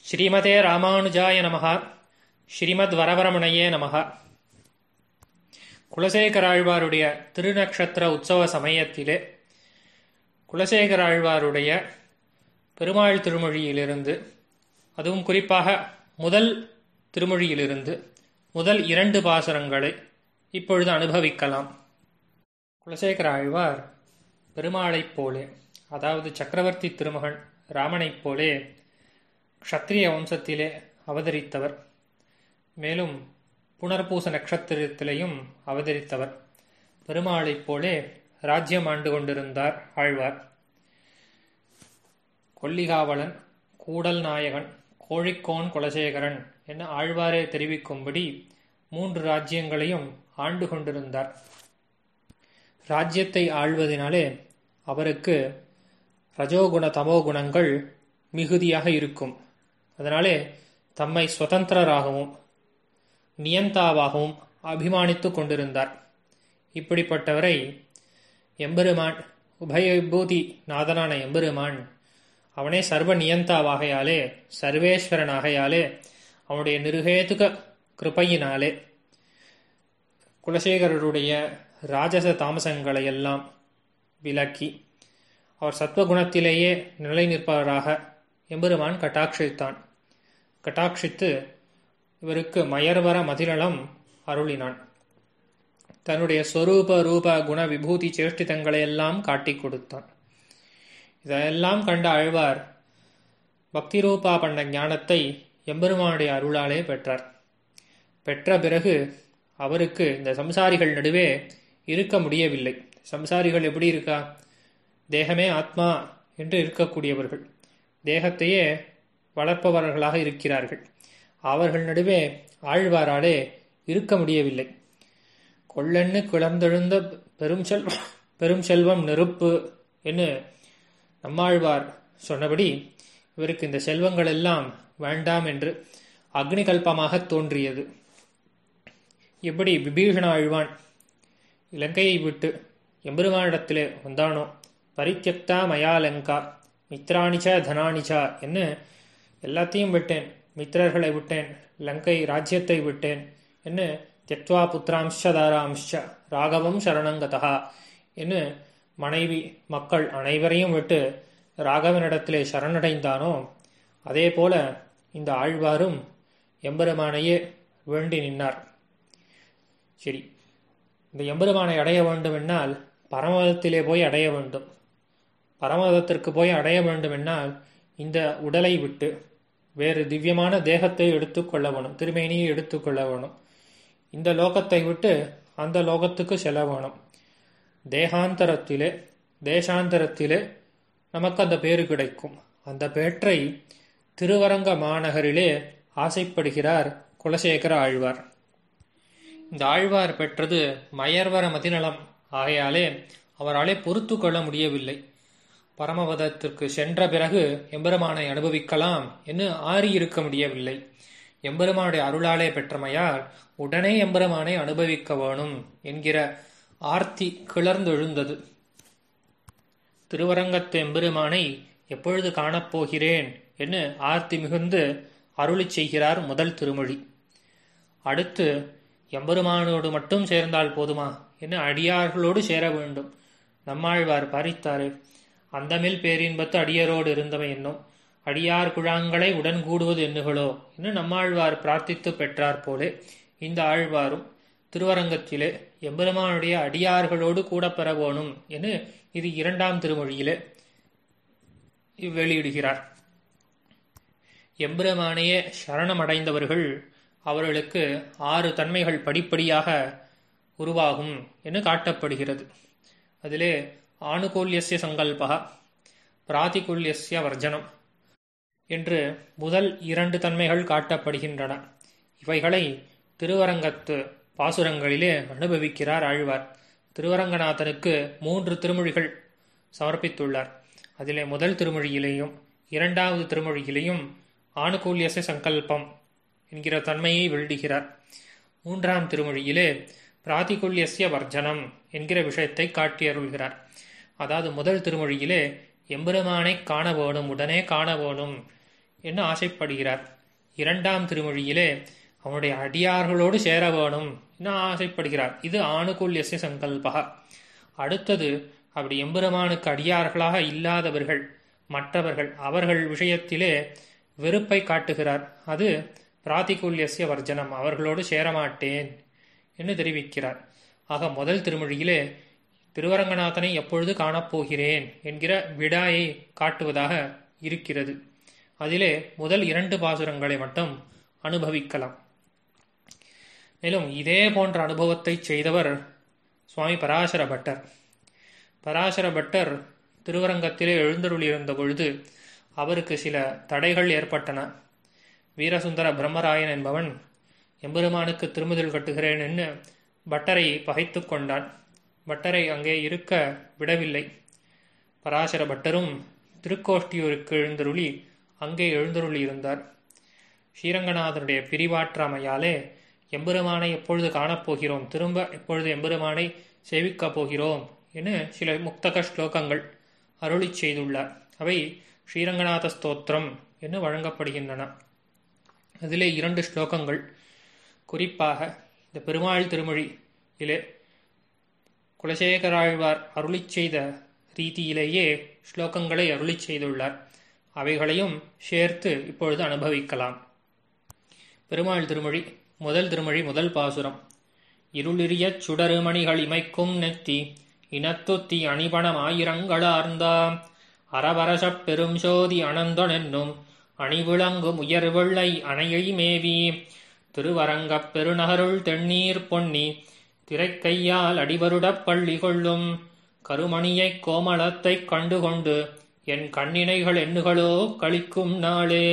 ஸ்ரீமதே ராமானுஜாய நமஹ ஸ்ரீமத் வரவரமுனையே நமஹ குலசேகராழ்வாருடைய திருநக்ஷத்திர உற்சவ சமயத்திலே குலசேகராழ்வாருடைய பெருமாள் திருமொழியிலிருந்து அதுவும் குறிப்பாக முதல் திருமொழியிலிருந்து முதல் இரண்டு பாசுரங்களை இப்பொழுது அனுபவிக்கலாம் குலசேகர ஆழ்வார் பெருமாளைப் போலே அதாவது சக்கரவர்த்தி திருமகன் ராமனைப் போலே க்ஷத்ரிய வம்சத்திலே அவதரித்தவர் மேலும் புனர்பூச நட்சத்திரத்திலேயும் அவதரித்தவர் பெருமாளைப் போலே ராஜ்யம் ஆண்டு கொண்டிருந்தார் ஆழ்வார் கொல்லிகாவலன் கூடல் நாயகன் கோழிக்கோன் குலசேகரன் என ஆழ்வாரே தெரிவிக்கும்படி மூன்று ராஜ்யங்களையும் ஆண்டு கொண்டிருந்தார் ராஜ்யத்தை ஆள்வதனாலே அவருக்கு ரஜோகுண தமோகுணங்கள் மிகுதியாக இருக்கும் அதனாலே தம்மை சுதந்திரராகவும் நியந்தாவாகவும் அபிமானித்து கொண்டிருந்தார் இப்படிப்பட்டவரை எம்பெருமான் உபய விபூதி நாதனான எம்பெருமான் அவனே சர்வ நியந்தாவாகையாலே சர்வேஸ்வரனாகையாலே அவனுடைய நிருகேதுக கிருப்பையினாலே குலசேகரருடைய ராஜச தாமசங்களை எல்லாம் விலக்கி அவர் சத்வகுணத்திலேயே நிலை நிற்பவராக எம்பெருமான் கட்டாட்சித்தான் கட்டாட்சித்து இவருக்கு மயர்வர மதிநலம் அருளினான் தன்னுடைய ஸ்வரூப ரூப குண விபூதி சேஷ்டிதங்களை எல்லாம் காட்டிக் கொடுத்தான் இதெல்லாம் கண்ட ஆழ்வார் பக்தி ரூபா பண்ண ஞானத்தை எம்பெருமானுடைய அருளாலே பெற்றார் பெற்ற பிறகு அவருக்கு இந்த சம்சாரிகள் நடுவே இருக்க முடியவில்லை சம்சாரிகள் எப்படி இருக்கா தேகமே ஆத்மா என்று இருக்கக்கூடியவர்கள் தேகத்தையே வளர்ப்பவர்களாக இருக்கிறார்கள் அவர்கள் நடுவே ஆழ்வாராலே இருக்க முடியவில்லை கொள்ளெண்ணு கிளர்ந்தெழுந்த பெரும் செல் பெரும் செல்வம் நெருப்பு என்று நம்மாழ்வார் சொன்னபடி இவருக்கு இந்த செல்வங்கள் எல்லாம் வேண்டாம் என்று அக்னிகல்பமாக தோன்றியது எப்படி விபீஷண ஆழ்வான் இலங்கையை விட்டு எம்பெருமானிடத்திலே வந்தானோ பரித்தியக்தா மயா லங்கா மித்ராணிச்சா தனானிச்சா என்ன எல்லாத்தையும் விட்டேன் மித்திரர்களை விட்டேன் லங்கை ராஜ்யத்தை விட்டேன் என்ன தியக்வா புத்திராம்சதாராம்ச ராகவம் சரணங்கதா என்று மனைவி மக்கள் அனைவரையும் விட்டு ராகவனிடத்திலே சரணடைந்தானோ அதே போல இந்த ஆழ்வாரும் எம்பெருமானையே வேண்டி நின்னார் சரி இந்த எம்பெருமானை அடைய வேண்டும் என்னால் பரமதத்திலே போய் அடைய வேண்டும் பரமதத்திற்கு போய் அடைய வேண்டும் என்னால் இந்த உடலை விட்டு வேறு திவ்யமான தேகத்தை எடுத்துக்கொள்ள வேணும் திருமேனியை எடுத்துக்கொள்ள வேணும் இந்த லோகத்தை விட்டு அந்த லோகத்துக்கு செல்ல வேணும் தேகாந்தரத்திலே தேசாந்தரத்திலே நமக்கு அந்த பேரு கிடைக்கும் அந்த பேற்றை திருவரங்க மாநகரிலே ஆசைப்படுகிறார் குலசேகர ஆழ்வார் இந்த ஆழ்வார் பெற்றது மயர்வர மதிநலம் ஆகையாலே அவராலே பொறுத்து கொள்ள முடியவில்லை பரமபதத்திற்கு சென்ற பிறகு எம்பெருமானை அனுபவிக்கலாம் என்று ஆறியிருக்க முடியவில்லை எம்பெருமானுடைய அருளாலே பெற்றமையால் உடனே எம்பெருமானை அனுபவிக்க வேணும் என்கிற ஆர்த்தி கிளர்ந்தெழுந்தது திருவரங்கத்து எம்பெருமானை எப்பொழுது காணப்போகிறேன் என்று ஆர்த்தி மிகுந்து அருளி செய்கிறார் முதல் திருமொழி அடுத்து எம்பெருமானோடு மட்டும் சேர்ந்தால் போதுமா என்று அடியார்களோடு சேர வேண்டும் நம்மாழ்வார் பாரித்தாரே அந்தமில் பேரின்பத்து அடியரோடு இருந்தவை என்னும் அடியார் குழாங்களை உடன் கூடுவது என்னுகளோ என்று நம்மாழ்வார் பிரார்த்தித்து பெற்றார் போலே இந்த ஆழ்வாரும் திருவரங்கத்திலே எம்பெருமானுடைய அடியார்களோடு கூட பெற வேணும் என்று இது இரண்டாம் திருமொழியிலே வெளியிடுகிறார் எம்பெருமானையே சரணமடைந்தவர்கள் அவர்களுக்கு ஆறு தன்மைகள் படிப்படியாக உருவாகும் என்று காட்டப்படுகிறது அதிலே ஆணுகூல்யசிய சங்கல்பா பிராதிகூல்யசிய வர்ஜனம் என்று முதல் இரண்டு தன்மைகள் காட்டப்படுகின்றன இவைகளை திருவரங்கத்து பாசுரங்களிலே அனுபவிக்கிறார் ஆழ்வார் திருவரங்கநாதனுக்கு மூன்று திருமொழிகள் சமர்ப்பித்துள்ளார் அதிலே முதல் திருமொழியிலேயும் இரண்டாவது திருமொழியிலேயும் ஆணுகூல்யச சங்கல்பம் என்கிற தன்மையை வெளியிடுகிறார் மூன்றாம் திருமொழியிலே பிராதிகூல்யசிய வர்ஜனம் என்கிற விஷயத்தை காட்டி அருள்கிறார் அதாவது முதல் திருமொழியிலே எம்பெருமானை காண வேணும் உடனே காண வேணும் என்று ஆசைப்படுகிறார் இரண்டாம் திருமொழியிலே அவனுடைய அடியார்களோடு சேர வேணும் என்று ஆசைப்படுகிறார் இது ஆணுகூல்யசிய சங்கல்பா அடுத்தது அப்படி எம்பெருமானுக்கு அடியார்களாக இல்லாதவர்கள் மற்றவர்கள் அவர்கள் விஷயத்திலே வெறுப்பை காட்டுகிறார் அது பிராத்திகூல்யசிய வர்ஜனம் அவர்களோடு சேரமாட்டேன் என்று தெரிவிக்கிறார் ஆக முதல் திருமொழியிலே திருவரங்கநாதனை எப்பொழுது காணப்போகிறேன் என்கிற விடாயை காட்டுவதாக இருக்கிறது அதிலே முதல் இரண்டு பாசுரங்களை மட்டும் அனுபவிக்கலாம் மேலும் இதே போன்ற அனுபவத்தை செய்தவர் சுவாமி பராசர பட்டர் பராசர பட்டர் திருவரங்கத்திலே எழுந்தருளியிருந்த பொழுது அவருக்கு சில தடைகள் ஏற்பட்டன வீரசுந்தர பிரம்மராயன் என்பவன் எம்பெருமானுக்கு திருமுதல் கட்டுகிறேன் என்று பட்டரை பகைத்து கொண்டான் பட்டரை அங்கே இருக்க விடவில்லை பராசர பட்டரும் திருக்கோஷ்டியூருக்கு எழுந்தருளி அங்கே எழுந்தருளி இருந்தார் ஸ்ரீரங்கநாதனுடைய பிரிவாற்றாமையாலே எம்பெருமானை எப்பொழுது காணப்போகிறோம் திரும்ப எப்பொழுது எம்பெருமானை சேவிக்கப் போகிறோம் என சில முக்தக ஸ்லோகங்கள் அருளி செய்துள்ளார் அவை ஸ்ரீரங்கநாத ஸ்தோத்திரம் என்று வழங்கப்படுகின்றன அதிலே இரண்டு ஸ்லோகங்கள் குறிப்பாக இந்த பெருமாள் திருமொழி இலே குலசேகராழ்வார் அருளி செய்த ரீதியிலேயே ஸ்லோகங்களை அருளி செய்துள்ளார் அவைகளையும் சேர்த்து இப்பொழுது அனுபவிக்கலாம் பெருமாள் திருமொழி முதல் திருமொழி முதல் பாசுரம் இருளிரிய சுடருமணிகள் இமைக்கும் நெத்தி இனத்துத்தி அணிபணம் ஆயிரங்களார்ந்தா அரவரசப் பெரும் சோதி அனந்தனென்னும் அணிவிளங்கும் உயர்வெள்ளை அணையை மேவி திருவரங்கப் பெருநகருள் தென்னீர் பொன்னி திரைக்கையால் அடிவருடப் பள்ளி கொள்ளும் கருமணியைக் கோமளத்தைக் கண்டுகொண்டு என் கண்ணினைகள் எண்ணுகளோ கழிக்கும் நாளே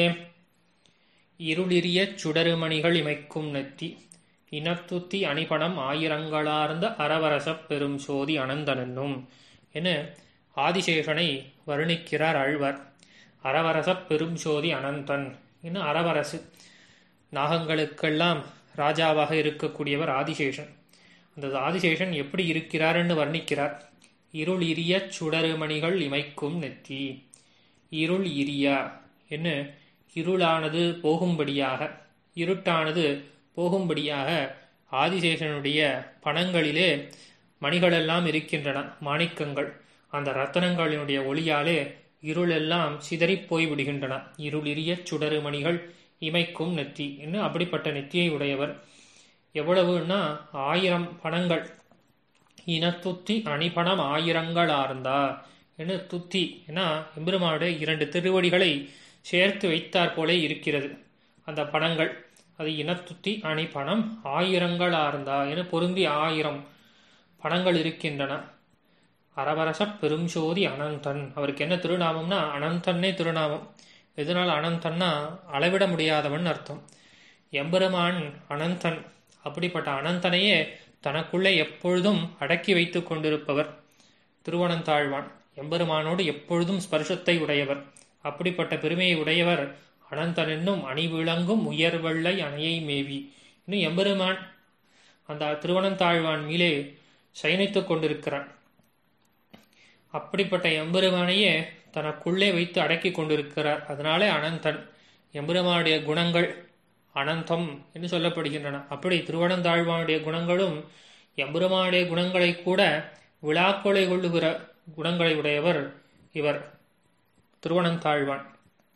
இருளிரிய சுடருமணிகள் இமைக்கும் நெத்தி இனத்துத்தி அணிபணம் ஆயிரங்களார்ந்த அரவரசப் பெரும் சோதி அனந்தனென்னும் என ஆதிசேஷனை வருணிக்கிறார் ஆழ்வார் அரவரசப் பெரும் சோதி அனந்தன் என அரவரசு நாகங்களுக்கெல்லாம் ராஜாவாக இருக்கக்கூடியவர் ஆதிசேஷன் அந்த ஆதிசேஷன் எப்படி இருக்கிறார்னு வர்ணிக்கிறார் இருள் இரிய சுடருமணிகள் இமைக்கும் நெத்தி இருள் இரியா என்ன இருளானது போகும்படியாக இருட்டானது போகும்படியாக ஆதிசேஷனுடைய பணங்களிலே மணிகளெல்லாம் இருக்கின்றன மாணிக்கங்கள் அந்த ரத்தனங்களினுடைய ஒளியாலே இருளெல்லாம் சிதறிப் போய்விடுகின்றன இருளிரிய சுடரு மணிகள் இமைக்கும் நெத்தி என்று அப்படிப்பட்ட நெத்தியை உடையவர் எவ்வளவுன்னா ஆயிரம் பணங்கள் இனத்துத்தி அணிபணம் ஆயிரங்களார்ந்தா என்று துத்தி ஏன்னா எம்பெருமானுடைய இரண்டு திருவடிகளை சேர்த்து வைத்தாற் போலே இருக்கிறது அந்த பணங்கள் அது இனத்துத்தி அணிபணம் ஆயிரங்களார்ந்தா என பொருந்தி ஆயிரம் பணங்கள் இருக்கின்றன அரவரச பெருஞ்சோதி அனந்தன் அவருக்கு என்ன திருநாமம்னா அனந்தன்னே திருநாமம் எதனால் அனந்தன்னா அளவிட முடியாதவன் அர்த்தம் எம்பெருமான் அனந்தன் அப்படிப்பட்ட அனந்தனையே தனக்குள்ளே எப்பொழுதும் அடக்கி வைத்துக் கொண்டிருப்பவர் திருவனந்தாழ்வான் எம்பெருமானோடு எப்பொழுதும் ஸ்பர்சத்தை உடையவர் அப்படிப்பட்ட பெருமையை உடையவர் அனந்தன் என்னும் அணி விளங்கும் உயர்வெள்ளை அணையை மேவி இன்னும் எம்பெருமான் அந்த திருவனந்தாழ்வான் மேலே சயனித்துக் கொண்டிருக்கிறான் அப்படிப்பட்ட எம்பெருமானையே தனக்குள்ளே வைத்து அடக்கி கொண்டிருக்கிறார் அதனாலே அனந்தன் எம்பெருமானுடைய குணங்கள் அனந்தம் என்று சொல்லப்படுகின்றன அப்படி திருவனந்தாழ்வானுடைய குணங்களும் எம்பெருமானுடைய குணங்களை கூட விழாக்கொலை கொள்ளுகிற குணங்களை உடையவர் இவர் திருவனந்தாழ்வான்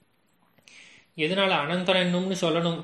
எதனால அனந்தன் என்னும்னு சொல்லணும்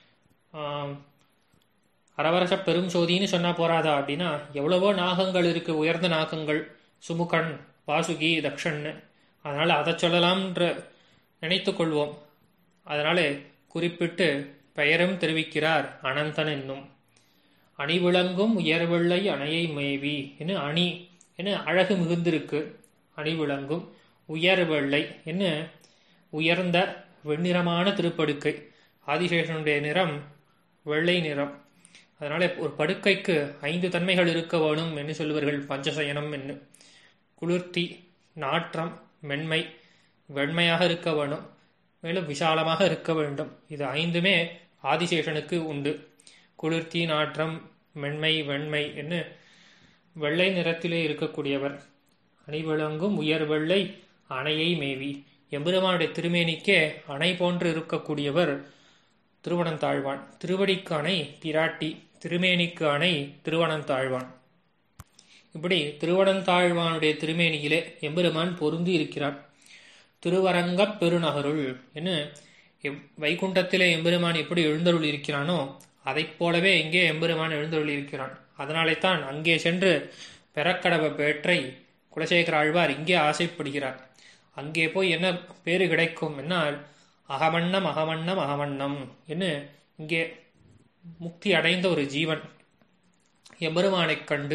அரவரச பெரும் சோதின்னு சொன்னா போறாதா அப்படின்னா எவ்வளவோ நாகங்கள் இருக்கு உயர்ந்த நாகங்கள் சுமுகன் வாசுகி தக்ஷன்னு அதனால அதை சொல்லலாம்ன்ற நினைத்து கொள்வோம் அதனால குறிப்பிட்டு பெயரும் தெரிவிக்கிறார் அனந்தன் என்னும் அணி விளங்கும் உயர்வெள்ளை அணையை மேவி என்ன அணி என்ன அழகு மிகுந்திருக்கு அணி விளங்கும் உயர்வெள்ளை என்ன உயர்ந்த வெண்ணிறமான திருப்படுக்கை ஆதிசேஷனுடைய நிறம் வெள்ளை நிறம் அதனால ஒரு படுக்கைக்கு ஐந்து தன்மைகள் இருக்க வேணும் என்று சொல்லுவார்கள் பஞ்சசயனம் என்று குளிர்த்தி நாற்றம் மென்மை வெண்மையாக இருக்க வேணும் மேலும் விசாலமாக இருக்க வேண்டும் இது ஐந்துமே ஆதிசேஷனுக்கு உண்டு குளிர்த்தி நாற்றம் மென்மை வெண்மை என்று வெள்ளை நிறத்திலே இருக்கக்கூடியவர் அணிவிளங்கும் உயர் வெள்ளை அணையை மேவி எம்பெருமானுடைய திருமேனிக்கே அணை போன்று இருக்கக்கூடியவர் திருவனந்தாழ்வான் திருவடிக்கு அணை பிராட்டி திருமேனிக்கு அணை திருவனந்தாழ்வான் இப்படி திருவனந்தாழ்வானுடைய திருமேனியிலே எம்பெருமான் பொருந்தி இருக்கிறான் திருவரங்கப் பெருநகருள் என்று வைகுண்டத்திலே எம்பெருமான் எப்படி எழுந்தருள் இருக்கிறானோ அதைப் போலவே இங்கே எம்பெருமான் எழுந்தருள் இருக்கிறான் அதனாலே தான் அங்கே சென்று பெறக்கடவ பேற்றை குலசேகர ஆழ்வார் இங்கே ஆசைப்படுகிறார் அங்கே போய் என்ன பேரு கிடைக்கும் என்னால் அகமன்னம் அகமன்னம் அகமன்னம் என்று இங்கே முக்தி அடைந்த ஒரு ஜீவன் எம்பெருமானைக் கண்டு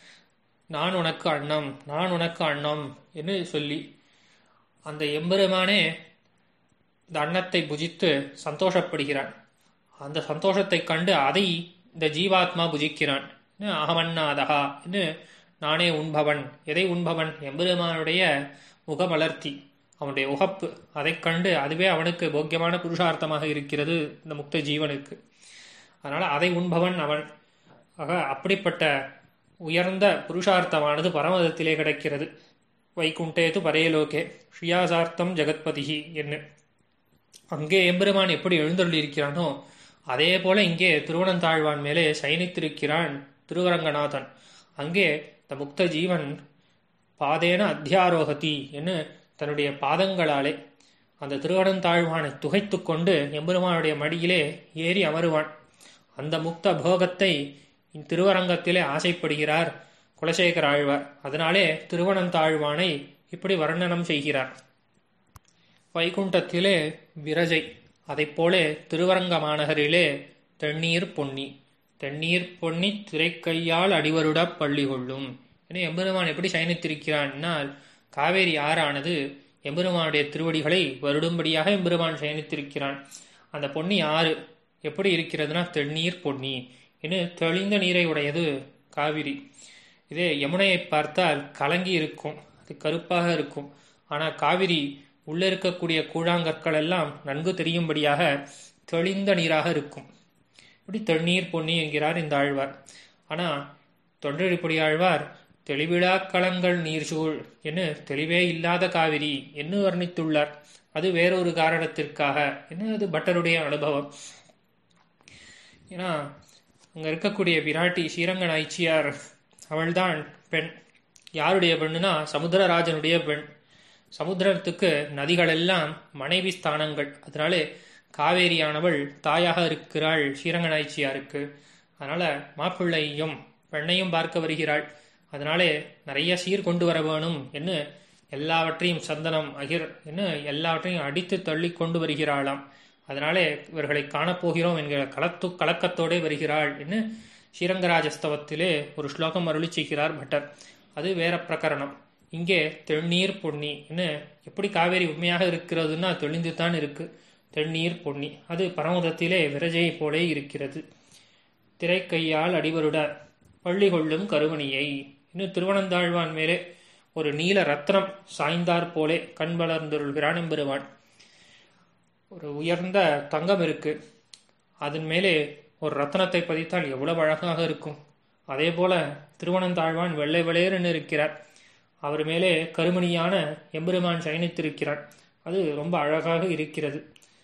நான் உனக்கு அன்னம் நான் உனக்கு அன்னம் என்று சொல்லி அந்த எம்பெருமானே இந்த அன்னத்தை புஜித்து சந்தோஷப்படுகிறான் அந்த சந்தோஷத்தை கண்டு அதை இந்த ஜீவாத்மா புஜிக்கிறான் அகமன்னாதகா என்று நானே உண்பவன் எதை உண்பவன் எம்பெருமானுடைய முகமலர்த்தி அவனுடைய உகப்பு அதைக் கண்டு அதுவே அவனுக்கு போக்கியமான புருஷார்த்தமாக இருக்கிறது இந்த முக்த ஜீவனுக்கு அதனால அதை உண்பவன் அவன் ஆக அப்படிப்பட்ட உயர்ந்த புருஷார்த்தமானது பரமதத்திலே கிடைக்கிறது வைகுண்டேது பரையலோகே ஸ்ரீயாசார்த்தம் ஜெகத்பதிகி என்ன அங்கே எம்பெருமான் எப்படி எழுந்தருளியிருக்கிறானோ அதே போல இங்கே திருவனந்தாழ்வான் மேலே சயனித்திருக்கிறான் திருவரங்கநாதன் அங்கே இந்த முக்த ஜீவன் பாதேன அத்தியாரோகதி என்று தன்னுடைய பாதங்களாலே அந்த திருவனந்தாழ்வானை துகைத்து கொண்டு எம்பெருமானுடைய மடியிலே ஏறி அமருவான் அந்த முக்த போகத்தை திருவரங்கத்திலே ஆசைப்படுகிறார் குலசேகர ஆழ்வார் அதனாலே திருவனந்தாழ்வானை இப்படி வர்ணனம் செய்கிறார் வைகுண்டத்திலே விரஜை அதைப்போலே திருவரங்க மாநகரிலே தென்னீர் பொன்னி தென்னீர் பொன்னி திரைக்கையால் அடிவருட பள்ளி கொள்ளும் என எம்பெருமான் எப்படி சயனித்திருக்கிறான்னால் காவேரி ஆறானது எம்பெருமானுடைய திருவடிகளை வருடும்படியாக எம்பெருமான் சயனித்திருக்கிறான் அந்த பொன்னி ஆறு எப்படி இருக்கிறதுனா தென்னீர் பொன்னி என்று தெளிந்த நீரை உடையது காவிரி இதே யமுனையை பார்த்தால் கலங்கி இருக்கும் அது கருப்பாக இருக்கும் ஆனால் காவிரி உள்ள இருக்கக்கூடிய கூழாங்கற்கள் எல்லாம் நன்கு தெரியும்படியாக தெளிந்த நீராக இருக்கும் இப்படி தண்ணீர் பொன்னி என்கிறார் இந்த ஆழ்வார் ஆனால் தொண்டரிப்படி ஆழ்வார் தெளிவிழா களங்கள் நீர் சூழ் என்று தெளிவே இல்லாத காவிரி என்று வர்ணித்துள்ளார் அது வேறொரு காரணத்திற்காக என்ன அது பட்டருடைய அனுபவம் ஏன்னா அங்க இருக்கக்கூடிய விராட்டி ஸ்ரீரங்க நாய்ச்சியார் அவள்தான் பெண் யாருடைய பெண்ணுனா சமுத்திரராஜனுடைய பெண் சமுத்திரத்துக்கு நதிகள் எல்லாம் மனைவி ஸ்தானங்கள் அதனாலே காவேரியானவள் தாயாக இருக்கிறாள் ஸ்ரீரங்க நாய்ச்சியாருக்கு அதனால மாப்பிள்ளையும் பெண்ணையும் பார்க்க வருகிறாள் அதனாலே நிறைய சீர் கொண்டு வர வேணும் என்று எல்லாவற்றையும் சந்தனம் அகிர் என்று எல்லாவற்றையும் அடித்து தள்ளி கொண்டு வருகிறாளாம் அதனாலே இவர்களை காணப்போகிறோம் என்கிற கலத்து கலக்கத்தோடே வருகிறாள் என்று ஸ்ரீரங்கராஜஸ்தவத்திலே ஒரு ஸ்லோகம் அருளி செய்கிறார் பட்டர் அது வேற பிரகரணம் இங்கே தென்னீர் பொன்னி என்ன எப்படி காவேரி உண்மையாக இருக்கிறதுன்னா தெளிந்து தான் இருக்கு தென்னீர் பொன்னி அது பரமதத்திலே விரஜை போலே இருக்கிறது திரைக்கையால் அடிவருட பள்ளி கொள்ளும் கருமணியை இன்னும் திருவனந்தாழ்வான் மேலே ஒரு நீல ரத்னம் சாய்ந்தார் போலே கண் வளர்ந்தொருள்கிறான் எம்பெருவான் ஒரு உயர்ந்த தங்கம் இருக்கு அதன் மேலே ஒரு ரத்னத்தை பதித்தால் எவ்வளவு அழகாக இருக்கும் அதே போல திருவனந்தாழ்வான் வெள்ளை வெளையர்னு இருக்கிறார் அவர் மேலே கருமணியான எம்பெருமான் சயனித்திருக்கிறார் அது ரொம்ப அழகாக இருக்கிறது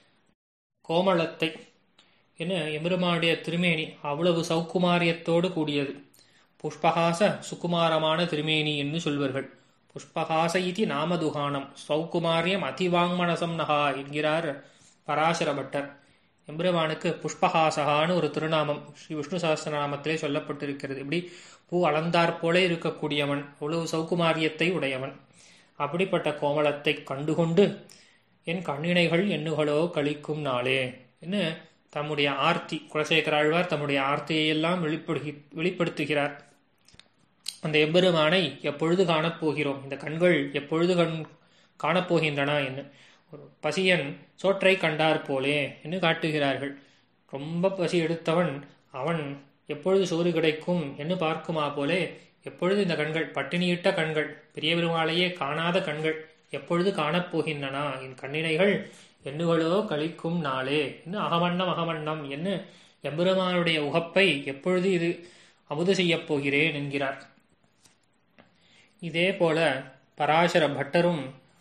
கோமளத்தை என்ன எம்பெருமானுடைய திருமேனி அவ்வளவு சௌக்குமாரியத்தோடு கூடியது புஷ்பகாச சுகுமாரமான திருமேனி என்று சொல்வார்கள் புஷ்பகாச இதி நாமதுகானம் சௌக்குமாரியம் அதிவாங்மனசம் நகா என்கிறார் பராசர பட்டர் எம்பெருமானுக்கு புஷ்பஹாசகான்னு ஒரு திருநாமம் ஸ்ரீ விஷ்ணு சகஸ்திரநாமத்திலே சொல்லப்பட்டிருக்கிறது இப்படி பூ அளந்தாற் போல இருக்கக்கூடியவன் அவ்வளவு சௌகுமாரியத்தை உடையவன் அப்படிப்பட்ட கோமளத்தை கண்டுகொண்டு என் கண்ணினைகள் எண்ணுகளோ கழிக்கும் நாளே என்று தம்முடைய ஆர்த்தி குலசேகராழ்வார் தம்முடைய ஆர்த்தியையெல்லாம் வெளிப்படுகி வெளிப்படுத்துகிறார் அந்த எம்பெருமானை எப்பொழுது காணப்போகிறோம் இந்த கண்கள் எப்பொழுது கண் காணப்போகின்றன என்று ஒரு பசியன் சோற்றை கண்டார் போலே என்று காட்டுகிறார்கள் ரொம்ப பசி எடுத்தவன் அவன் எப்பொழுது சோறு கிடைக்கும் என்று பார்க்குமா போலே எப்பொழுது இந்த கண்கள் பட்டினியிட்ட கண்கள் பெரிய பெருமாளையே காணாத கண்கள் எப்பொழுது காணப்போகின்றன என் கண்ணினைகள் எண்ணுகளோ கழிக்கும் நாளே என்று அகமன்னம் அகமன்னம் என்று எம்பெருமானுடைய உகப்பை எப்பொழுது இது அமுது செய்யப் போகிறேன் என்கிறார் இதே போல பராசர பட்டரும்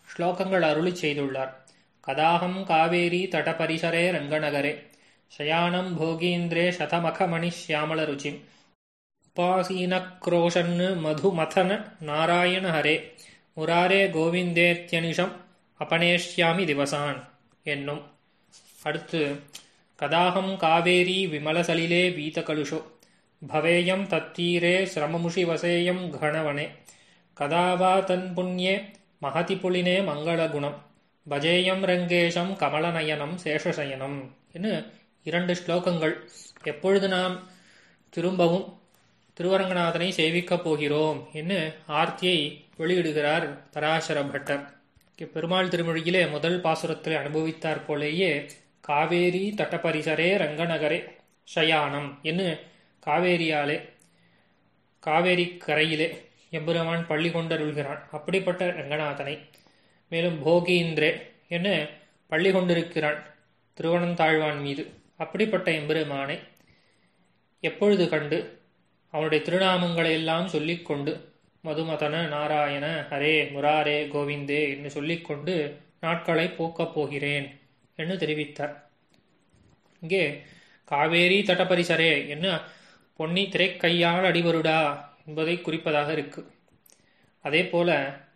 ஸ்லோகங்கள் அருளி செய்துள்ளார் கதாகம் காவேரி தடபரிசரே ரங்கநகரே சயானம் போகீந்திரே சதமகமணி சியாமல ருச்சிம் உபாசீனக்ரோஷன் மதுமதன நாராயண ஹரே முராரே கோவிந்தேத்யனிஷம் அபனேஷ்யாமி திவசான் என்னும் அடுத்து கதாகம் காவேரி விமலசலிலே வீதகலுஷோ பவேயம் தத்தீரே சிரமமுஷி வசேயம் கணவனே கதாவா தன்புண்ணியே மகதி புலினே மங்களகுணம் பஜேயம் ரங்கேஷம் கமலநயனம் சேஷசயனம் என்று இரண்டு ஸ்லோகங்கள் எப்பொழுது நாம் திரும்பவும் திருவரங்கநாதனை சேவிக்கப் போகிறோம் என்று ஆர்த்தியை வெளியிடுகிறார் பராசர பட்டர் பெருமாள் திருமொழியிலே முதல் பாசுரத்தில் அனுபவித்தார் போலேயே காவேரி தட்டபரிசரே ரங்கநகரே ஷயானம் என்று காவேரியாலே காவேரி கரையிலே எம்பெருமான் பள்ளி கொண்டருள்கிறான் அப்படிப்பட்ட ரங்கநாதனை மேலும் போகீந்திரே என்று பள்ளி கொண்டிருக்கிறான் திருவனந்தாழ்வான் மீது அப்படிப்பட்ட எம்பெருமானை எப்பொழுது கண்டு அவனுடைய திருநாமங்களை எல்லாம் சொல்லிக்கொண்டு மதுமதன நாராயண ஹரே முராரே கோவிந்தே என்று சொல்லிக்கொண்டு நாட்களை போக்கப் போகிறேன் என்று தெரிவித்தார் இங்கே காவேரி தட்டபரிசரே என்ன பொன்னி திரைக்கையால் அடிவருடா என்பதை குறிப்பதாக இருக்கு அதே போல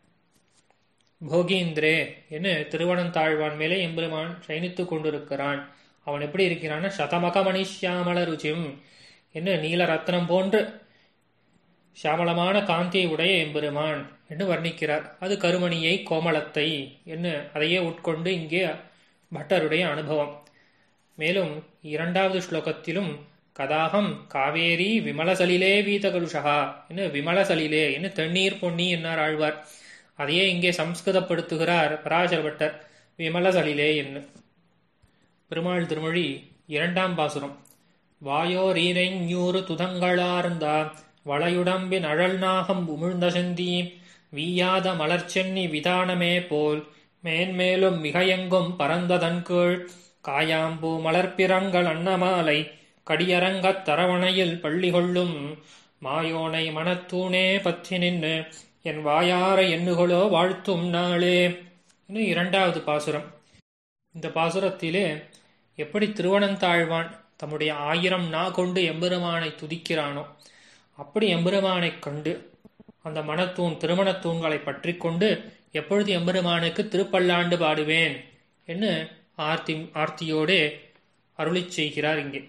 போகீந்திரே என்று திருவனந்தாழ்வான் மேலே எம்பெருமான் சயனித்துக் கொண்டிருக்கிறான் அவன் எப்படி இருக்கிறான்னா சதமக மணிஷியாமல ருச்சிம் என்று நீல ரத்னம் போன்று சியாமளமான காந்தியை உடைய எம்பெருமான் என்று வர்ணிக்கிறார் அது கருமணியை கோமளத்தை என்று அதையே உட்கொண்டு இங்கே பட்டருடைய அனுபவம் மேலும் இரண்டாவது ஸ்லோகத்திலும் கதாகம் காவேரி விமலசலிலே வீதகலுஷகா என்று விமலசலிலே என்று தண்ணீர் பொன்னி என்னார் ஆழ்வார் அதையே இங்கே சம்ஸ்கிருதப்படுத்துகிறார் பராசர பட்டர் விமலசலிலே என்று பெருமாள் திருமொழி இரண்டாம் பாசுரம் வாயோரீரைஞூறு துதங்களார்ந்தா வளையுடம்பின் அழல் நாகம் உமிழ்ந்த செந்தி வீயாத மலர்ச்சென்னி விதானமே போல் மேன்மேலும் மிகையெங்கும் பரந்ததன் கீழ் காயாம்பூ மலர்ப்பிரங்கள் அன்னமாலை கடியரங்கத் தரவணையில் பள்ளி கொள்ளும் மாயோனை மனத்தூணே பற்றி நின்று என் வாயார எண்ணுகளோ வாழ்த்தும் நாளே இன்னும் இரண்டாவது பாசுரம் இந்த பாசுரத்திலே எப்படி திருவனந்தாழ்வான் தம்முடைய ஆயிரம் நா கொண்டு எம்பெருமானை துதிக்கிறானோ அப்படி எம்பெருமானைக் கண்டு அந்த மனத்தூண் திருமணத்தூண்களை பற்றி கொண்டு எப்பொழுது எம்பெருமானுக்கு திருப்பல்லாண்டு பாடுவேன் என்று ஆர்த்தி ஆர்த்தியோடே அருளி செய்கிறார் இங்கே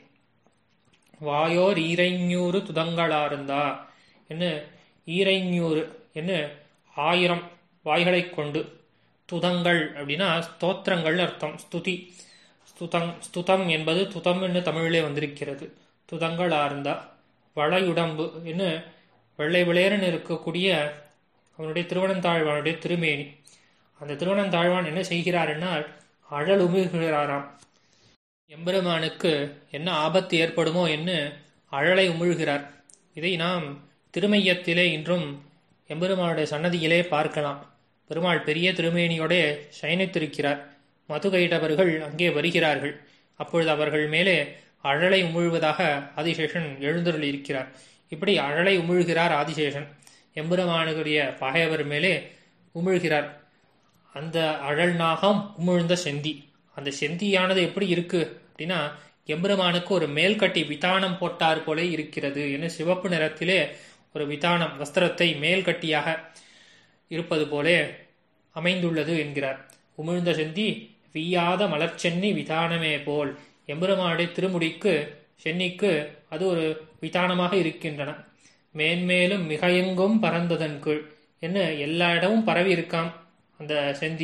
வாயோர் ஈரைஞூறு துதங்களாருந்தா என்ன ஈரைஞூறு என்ன ஆயிரம் வாய்களைக் கொண்டு துதங்கள் அப்படின்னா ஸ்தோத்திரங்கள் அர்த்தம் ஸ்துதி ஸ்துதம் ஸ்துதம் என்பது துதம் என்று தமிழிலே வந்திருக்கிறது துதங்கள் ஆர்ந்தா வளையுடம்பு என்று வெள்ளை விளையரன் இருக்கக்கூடிய அவனுடைய திருவனந்தாழ்வானுடைய திருமேனி அந்த திருவனந்தாழ்வான் என்ன செய்கிறார் என்னால் அழல் உமிழ்கிறாராம் எம்பெருமானுக்கு என்ன ஆபத்து ஏற்படுமோ என்று அழலை உமிழ்கிறார் இதை நாம் திருமையத்திலே இன்றும் எம்பெருமானுடைய சன்னதியிலே பார்க்கலாம் பெருமாள் பெரிய திருமேனியோட சயனித்திருக்கிறார் மதுகையிட்டவர்கள் அங்கே வருகிறார்கள் அப்பொழுது அவர்கள் மேலே அழலை உமிழ்வதாக ஆதிசேஷன் எழுந்தருள் இருக்கிறார் இப்படி அழலை உமிழ்கிறார் ஆதிசேஷன் எம்பெருமானுடைய பகையவர் மேலே உமிழ்கிறார் அந்த அழல் நாகம் உமிழ்ந்த செந்தி அந்த செந்தியானது எப்படி இருக்கு அப்படின்னா எம்பெருமானுக்கு ஒரு மேல்கட்டி விதானம் போட்டார் போலே இருக்கிறது என சிவப்பு நிறத்திலே ஒரு விதானம் வஸ்திரத்தை மேல்கட்டியாக இருப்பது போலே அமைந்துள்ளது என்கிறார் உமிழ்ந்த செந்தி வீயாத மலர்ச்சென்னி விதானமே போல் எம்பெருமானுடைய திருமுடிக்கு சென்னிக்கு அது ஒரு விதானமாக இருக்கின்றன மேன்மேலும் மிகையெங்கும் பறந்ததன் கீழ் என்ன எல்லா இடமும் பரவி இருக்காம் அந்த செந்தி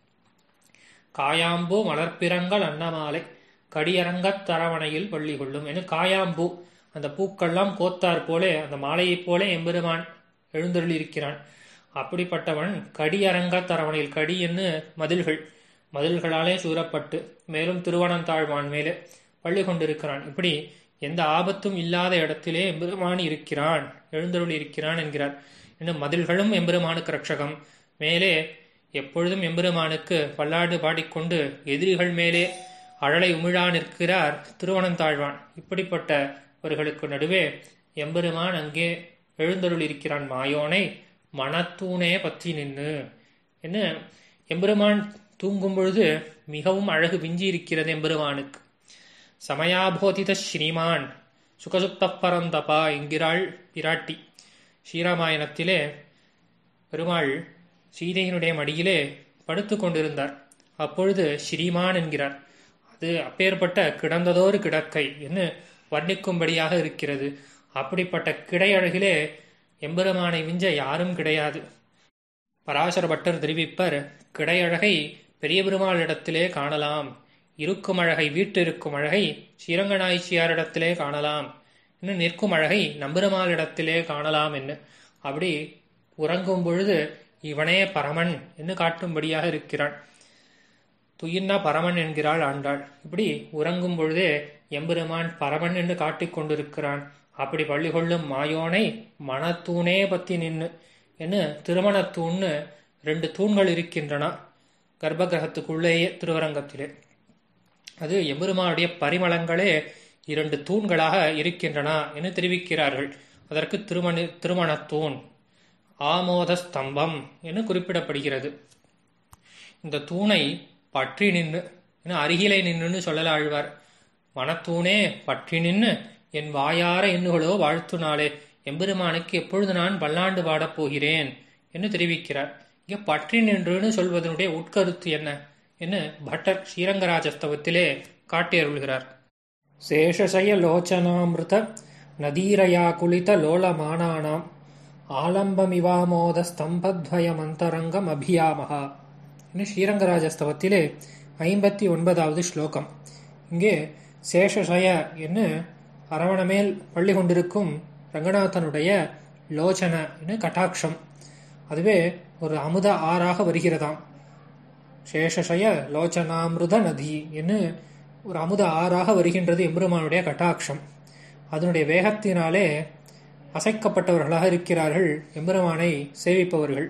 காயாம்பூ மலர்ப்பிரங்கள் அன்னமாலை கடியரங்கத் தரவணையில் பள்ளி கொள்ளும் என காயாம்பூ அந்த பூக்கள்லாம் கோத்தார் போலே அந்த மாலையைப் போல எம்பெருமான் எழுந்தருளியிருக்கிறான் அப்படிப்பட்டவன் கடியரங்க தரவணையில் கடி என்று மதில்கள் மதில்களாலே சூறப்பட்டு மேலும் திருவனந்தாழ்வான் மேலே பள்ளி கொண்டிருக்கிறான் இப்படி எந்த ஆபத்தும் இல்லாத இடத்திலே எம்பெருமான் இருக்கிறான் எழுந்தருள் இருக்கிறான் என்கிறார் இன்னும் மதில்களும் எம்பெருமானுக்கு ரட்சகம் மேலே எப்பொழுதும் எம்பெருமானுக்கு பல்லாண்டு பாடிக்கொண்டு எதிரிகள் மேலே அழலை உமிழா நிற்கிறார் திருவனந்தாழ்வான் இப்படிப்பட்டவர்களுக்கு நடுவே எம்பெருமான் அங்கே எழுந்தருள் இருக்கிறான் மாயோனை மனத்தூணே பற்றி நின்று என்ன எம்பெருமான் தூங்கும் பொழுது மிகவும் அழகு விஞ்சி இருக்கிறது எம்பெருமானுக்கு சமயாபோதித ஸ்ரீமான் சுகசுப்த பரந்தபா என்கிறாள் பிராட்டி ஸ்ரீராமாயணத்திலே பெருமாள் சீதையினுடைய மடியிலே படுத்து கொண்டிருந்தார் அப்பொழுது ஸ்ரீமான் என்கிறார் அது அப்பேற்பட்ட கிடந்ததோரு கிடக்கை என்று வர்ணிக்கும்படியாக இருக்கிறது அப்படிப்பட்ட கிடையழகிலே எம்பெருமானை விஞ்ச யாரும் கிடையாது பராசர பட்டர் தெரிவிப்பர் கிடையழகை பெரிய பெருமாளிடத்திலே காணலாம் இருக்கும் அழகை வீட்டிருக்கும் அழகை ஸ்ரீரங்கநாய்ச்சியாரிடத்திலே காணலாம் இன்னும் நிற்கும் அழகை நம்பெருமாளிடத்திலே காணலாம் என்ன அப்படி உறங்கும் பொழுது இவனே பரமன் என்று காட்டும்படியாக இருக்கிறான் துயின்னா பரமன் என்கிறாள் ஆண்டாள் இப்படி உறங்கும் பொழுதே எம்பெருமான் பரமன் என்று காட்டிக் கொண்டிருக்கிறான் அப்படி பள்ளி கொள்ளும் மாயோனை மனத்தூணே பத்தி நின்னு என்று திருமணத்தூண்னு ரெண்டு தூண்கள் இருக்கின்றன கர்ப்ப கிரகத்துக்குள்ளேயே திருவரங்கத்திலே அது எம்பெருமானுடைய பரிமளங்களே இரண்டு தூண்களாக இருக்கின்றன என்று தெரிவிக்கிறார்கள் அதற்கு திருமண திருமணத்தூண் ஆமோத ஸ்தம்பம் என்று குறிப்பிடப்படுகிறது இந்த தூணை பற்றி நின்று அருகிலை நின்றுன்னு சொல்லல ஆழ்வார் மனத்தூணே பற்றி நின்று என் வாயார எண்ணுகளோ வாழ்த்துனாலே எம்பெருமானுக்கு எப்பொழுது நான் பல்லாண்டு பாடப் போகிறேன் என்று தெரிவிக்கிறார் இங்க பற்றி நின்றுன்னு சொல்வதனுடைய உட்கருத்து என்ன என்று பட்டர் ஸ்ரீரங்கராஜஸ்தவத்திலே காட்டியருள்கிறார் சேஷசய லோச்சனாமிருத நதீரயா குளித லோலமானானாம் ஆலம்பமிவாமோத ஸ்தம்பத்வயமந்தரங்கம் அபியாமகா என்று ஸ்ரீரங்கராஜஸ்தவத்திலே ஐம்பத்தி ஒன்பதாவது ஸ்லோகம் இங்கே சேஷசய என்று அரவணமேல் பள்ளி கொண்டிருக்கும் ரங்கநாதனுடைய லோச்சன என்று கட்டாட்சம் அதுவே ஒரு அமுத ஆறாக வருகிறதாம் சேஷசய லோச்சனாமிருத நதி என்று ஒரு அமுத ஆறாக வருகின்றது எம்பெருமானுடைய கட்டாட்சம் அதனுடைய வேகத்தினாலே அசைக்கப்பட்டவர்களாக இருக்கிறார்கள் எம்பெருமானை சேவிப்பவர்கள்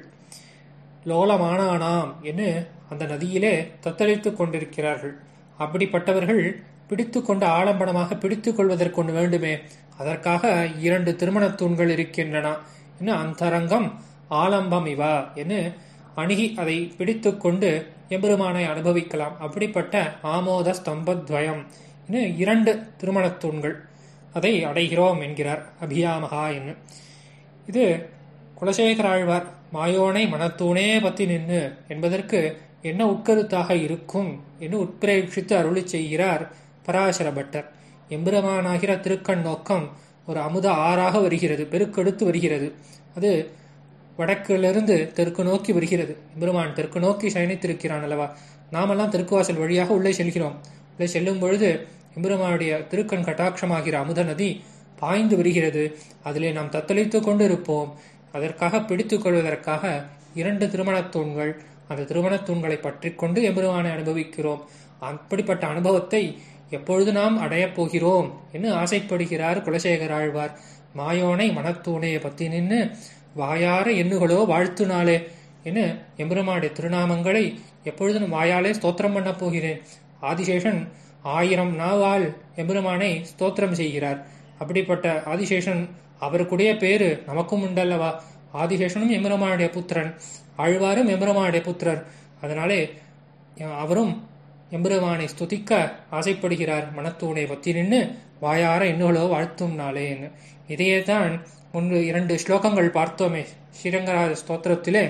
லோலமானானாம் என்று அந்த நதியிலே தத்தளித்துக் கொண்டிருக்கிறார்கள் அப்படிப்பட்டவர்கள் பிடித்து கொண்ட ஆலம்பனமாக பிடித்துக் கொள்வதற்கொண்டு வேண்டுமே அதற்காக இரண்டு திருமணத் தூண்கள் இருக்கின்றன என்று அந்தரங்கம் ஆலம்பம் இவா என்று அணுகி அதை பிடித்து கொண்டு எம்பெருமானை அனுபவிக்கலாம் அப்படிப்பட்ட ஆமோத ஸ்தம்பத்வயம் என்று இரண்டு திருமணத் தூண்கள் அதை அடைகிறோம் என்கிறார் அபியாமகா என்று இது குலசேகராழ்வார் மாயோனை மனத்தூணே பத்தி நின்று என்பதற்கு என்ன உட்கருத்தாக இருக்கும் என்று உட்பிரேட்சித்து அருளி செய்கிறார் பராசர பட்டர் எம்பெருமானாகிற திருக்கண் நோக்கம் ஒரு அமுத ஆறாக வருகிறது பெருக்கெடுத்து வருகிறது அது வடக்கிலிருந்து தெற்கு நோக்கி வருகிறது எம்பெருமான் தெற்கு நோக்கி சயனித்திருக்கிறான் அல்லவா நாமெல்லாம் தெற்குவாசல் வழியாக உள்ளே செல்கிறோம் உள்ளே செல்லும் பொழுது எம்பெருமானுடைய திருக்கண் கட்டாட்சமாகிற அமுத நதி பாய்ந்து வருகிறது அதிலே நாம் தத்தளித்துக் கொண்டு இருப்போம் அதற்காக பிடித்துக் கொள்வதற்காக இரண்டு திருமணத் தூண்கள் அந்த திருமணத் தூண்களை பற்றி கொண்டு எம்பெருமானை அனுபவிக்கிறோம் அப்படிப்பட்ட அனுபவத்தை எப்பொழுது நாம் அடையப் போகிறோம் என்று ஆசைப்படுகிறார் குலசேகர ஆழ்வார் மாயோனை மனத்தூணையை பத்தி நின்று வாயார எண்ணுகளோ வாழ்த்துனாலே என எம்பெருமானுடைய திருநாமங்களை எப்பொழுதும் வாயாலே ஸ்தோத்திரம் பண்ண போகிறேன் ஆதிசேஷன் ஆயிரம் நாவால் எம்பெருமானை ஸ்தோத்திரம் செய்கிறார் அப்படிப்பட்ட ஆதிசேஷன் அவருக்குடைய பேரு நமக்கும் உண்டல்லவா ஆதிசேஷனும் எம்பெருமானுடைய புத்திரன் ஆழ்வாரும் எம்பெருமானுடைய புத்திரர் அதனாலே அவரும் எம்பெருமானை ஸ்துதிக்க ஆசைப்படுகிறார் மனத்தூணை பத்தி நின்று வாயார இன்னுகளோ வாழ்த்தும் நாளேன்னு இதையே தான் முன்பு இரண்டு ஸ்லோகங்கள் பார்த்தோமே ஸ்ரீரங்கராஜ ஸ்தோத்திரத்திலே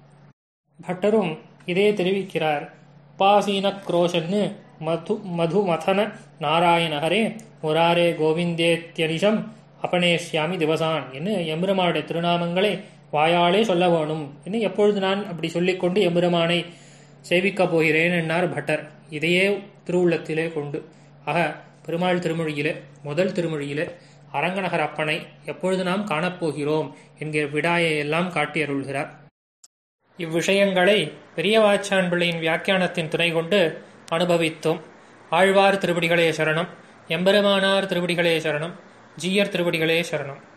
பட்டரும் இதே தெரிவிக்கிறார் உபாசீன குரோஷன்னு மது மது மதன நாராயணஹரே முராரே கோவிந்தேத்யனிஷம் அபனேஷ்யாமி திவசான் என்று எம்பெருமானுடைய திருநாமங்களை வாயாலே சொல்ல வேணும் என்று எப்பொழுது நான் அப்படி சொல்லிக்கொண்டு எம்பெருமானை சேவிக்கப் போகிறேன் என்னார் பட்டர் இதையே திருவுள்ளத்திலே கொண்டு ஆக பெருமாள் திருமொழியிலே முதல் திருமொழியிலே அரங்கநகர் அப்பனை எப்பொழுது நாம் காணப்போகிறோம் என்கிற விடாயை எல்லாம் காட்டியருள்கிறார் இவ்விஷயங்களை பெரியவாச்சான் பிள்ளையின் வியாக்கியானத்தின் துணை கொண்டு அனுபவித்தோம் ஆழ்வார் திருவடிகளே சரணம் எம்பெருமானார் திருவடிகளே சரணம் ஜீயர் திருவடிகளே சரணம்